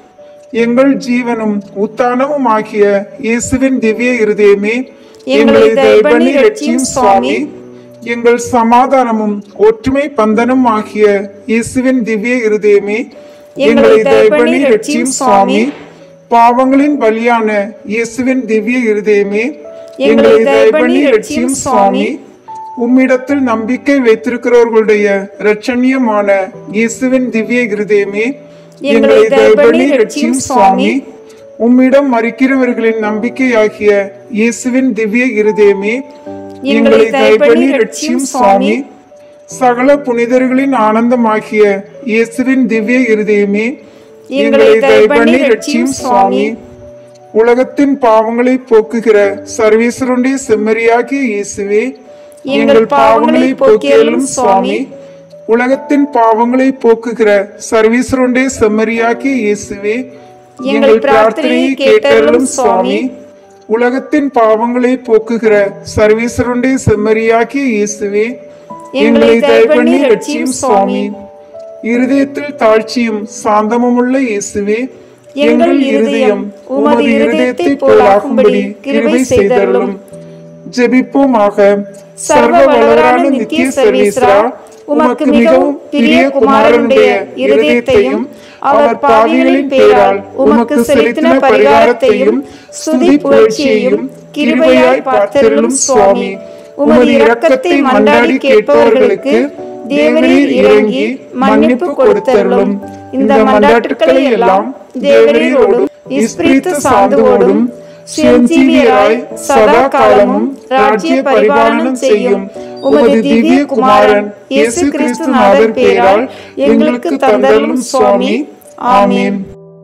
எங்கள் ஜீவனும் உத்தானமும் ஆகிய இயேசுவின் திவ்ய இருதயமே எங்களை தயபணி ரட்சியும் சுவாமி எங்கள் சமாதானமும் ஒற்றுமை பந்தனும் ஆகிய இயேசுவின் திவ்ய இருதயமே எங்களை தயபணி ரட்சியும் சுவாமி பாவங்களின் பலியான இயேசுவின் திவ்ய இருதயமே எங்களை தயபணி ரட்சியும் சுவாமி உம்மிடத்தில் நம்பிக்கை வைத்திருக்கிறவர்களுடைய இரட்சணியமான இயேசுவின் திவ்ய இருதயமே எங்களை தயபணி ரட்சியும் சுவாமி உம்மிடம் மறிக்கிறவர்களின் நம்பிக்கையாகிய இயேசுவின் திவ்ய இருதயமே எங்களை தயபணி ரட்சியும் சுவாமி சகல புனிதர்களின் ஆனந்தமாகிய இயேசுவின் திவ்ய இருதயமே எங்களை தயபணி ரட்சியும் சுவாமி உலகத்தின் பாவங்களை போக்குகிற சர்வேஸ்வருடைய செம்மறியாகிய இயேசுவே எங்கள் பாவங்களை போக்கியலும் சுவாமி உலகத்தின் பாவங்களை போக்குகிற சர்வீஸ்வருடைய செம்மறியாகிய இயேசுவே எங்கள் பிரார்த்தனையை கேட்டருளும் சுவாமி உலகத்தின் பாவங்களை போக்குகிற சர்வீஸ்வருடைய செம்மறியாகிய இயேசுவே எங்களை தயபண்ணி ரட்சியும் சுவாமி இருதயத்தில் தாழ்ச்சியும் சாந்தமும் உள்ள இயேசுவே எங்கள் இருதயம் உமது இருதயத்தை போலாகும்படி கிருபை செய்தருளும் ஜெபிப்போமாக சர்வ வல்லவரான நித்திய சர்வேஸ்வரா உமக்கு மிகவும் பிரிய குமாரனுடைய இருதயத்தையும் அவர் பாவிகளின் பேரால் உமக்கு செலுத்தின பரிகாரத்தையும் ஸ்துதி புகழ்ச்சியையும் கிருபையாய் பார்த்தருளும் சுவாமி உமது இரக்கத்தை மண்டாடி கேட்பவர்களுக்கு தேவரீர் இறங்கி மன்னிப்பு கொடுத்தருளும் இந்த மன்றாட்டுக்களை எல்லாம் தேவரீரோடும் இஸ்பிரித்து சாந்துவோடும் சுயஞ்சீவியராய் சதா காலமும் ராஜ்ய பரிபாலனம் செய்யும் உமது திவ்ய குமாரன் இயேசு கிறிஸ்து நாதர் பேரால் எங்களுக்கு தந்தருளும் சுவாமி ஆமீன்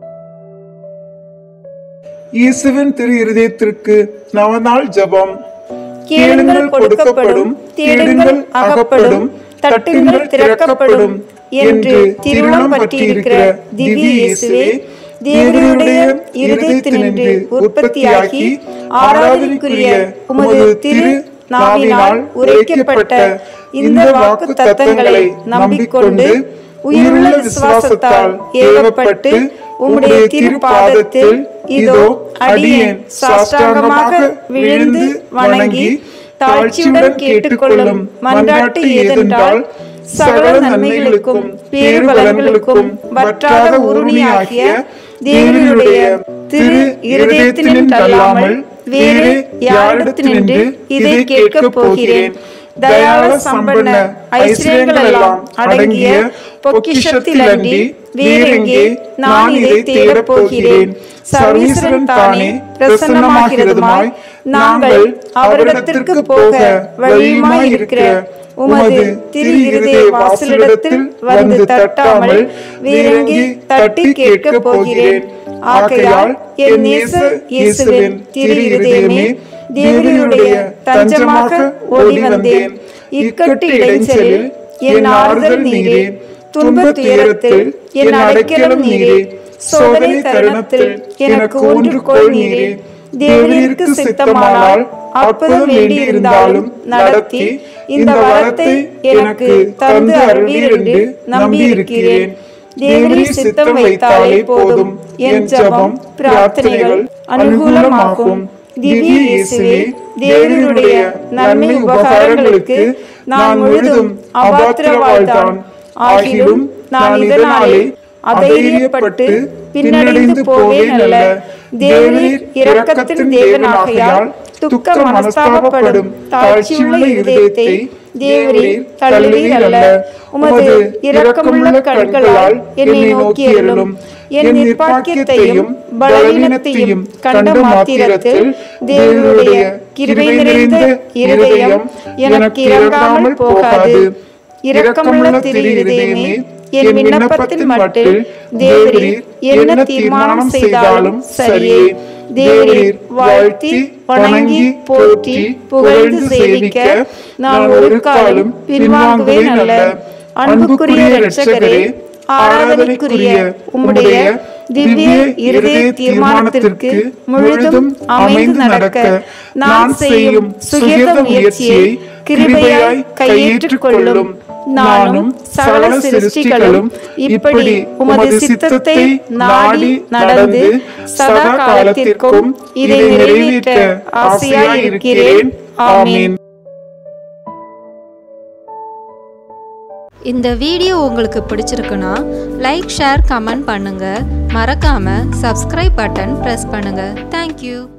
இயேசுவின் திரு இருதயத்திற்கு நவநாள் ஜெபம் கேளுங்கள் கொடுக்கப்படும் தேடுங்கள் அகப்படும் தட்டுங்கள் திறக்கப்படும் என்று திருமணம் பற்றியிருக்கிற திவ்ய இயேசுவே தேவனுடைய இருதயத்தினின்று உற்பத்தியாகி ஆராதனைக்குரிய உமது திரு நாவினால் உரைக்கப்பட்ட இந்த வாக்கு தத்தங்களை நம்பிக்கொண்டு உயிருள்ள விசுவாசத்தால் ஏவப்பட்டு உம்முடைய திருப்பாதத்தில் இதோ அடியேன் சாஷ்டாங்கமாக விழுந்து வணங்கி தாழ்ச்சியுடன் கேட்டுக்கொள்ளும் மன்றாட்டு ஏதென்றால் சகல நன்மைகளுக்கும் பேருபலன்களுக்கும் வற்றாத உருணியாகிய தேவனுடைய திரு இருதயத்தினின்று அல்லாமல் வேறு யாரிடத்தினின்று இதை கேட்கப் போகிறேன் தயாள சம்பன்ன ஐஸ்வர்யங்கள் எல்லாம் அடங்கிய பொக்கிஷத்தில் அன்றி வேறெங்கே நான் இதை தேடப் போகிறேன் சர்வீஸ்வரன் தானே பிரசன்னமாகிறதுமாய் நாங்கள் அவரிடத்திற்கு போக வழியுமாய் இருக்கிற உமது திரு இருதய வாசலிடத்தில் வந்து தட்டாமல் வேறெங்கே தட்டி கேட்கப் போகிறேன் ஆகையால் என் நேச இயேசுவின் திரு இருதயமே தேவனுடைய தஞ்சமாக ஓடி வந்தேன் இக்கட்டு இடைஞ்சலில் என் ஆறுதல் நீரே துன்ப துயரத்தில் என் அடைக்கலம் நீரே சோதனை தருணத்தில் எனக்கு ஒன்றுகோள் நீரே தேவனிற்கு சித்தமானால் அற்புதம் வேண்டியிருந்தாலும் நடத்தி இந்த வரத்தை எனக்கு தந்து அருளீர் என்று நம்பியிருக்கிறேன் தேவனின் சித்தம் வைத்தாலே போதும் என் ஜபம் பிரார்த்தனைகள் அனுகூலமாகும் திவ்ய இயேசுவே தேவனுடைய நன்மை உபகாரங்களுக்கு நான் முழுதும் அபாத்திரவாழ்தான் ஆகிலும் நான் இதனாலே அதைரியப்பட்டு பின்னடைந்து போவேன் அல்ல தேவரீர் இரக்கத்தின் தேவனாகையால் துக்க மனஸ்தாபப்படும் தாழ்ச்சியுள்ள இருதயத்தை தேவரீர் தள்ளுவீர் அல்ல உமது இரக்கமுள்ள கண்களால் என்னை நோக்கியருளும் என் நிர்பாக்கியத்தையும் பலவீனத்தையும் கண்ட மாத்திரத்தில் தேவனுடைய கிருபை நிறைந்த இருதயம் எனக்கு இறங்காமல் போகாது இரக்கமுள்ள திரு இருதயமே என் விண்ணப்பத்தின் மட்டில் தேவரீர் என்ன தீர்மானம் செய்தாலும் சரியே தேவரீர் வாழ்த்தி வணங்கி போற்றி புகழ்ந்து சேவிக்க நான் ஒரு காலம் பின்வாங்குவேன் அல்ல அன்புக்குரிய இரட்சகரே ஆராதனைக்குரிய உம்முடைய திவ்ய இருதய தீர்மானத்திற்கு முழுதும் அமைந்து நடக்க நான் செய்யும் சுகிர்த முயற்சியை கிருபையாய் கையேற்றுக் கொள்ளும் நானும் சகல சிருஷ்டிகளும் இப்படி உமது சித்தத்தை நாடி நடந்து சதா காலத்திற்கும் இதை நிறைவேற்ற ஆசையாயிருக்கிறேன் ஆமென் இந்த வீடியோ உங்களுக்கு பிடிச்சிருக்குன்னா லைக் ஷேர் கமெண்ட் பண்ணுங்க மறக்காம சப்ஸ்கிரைப் பட்டன் ப்ரெஸ் பண்ணுங்க தேங்க்யூ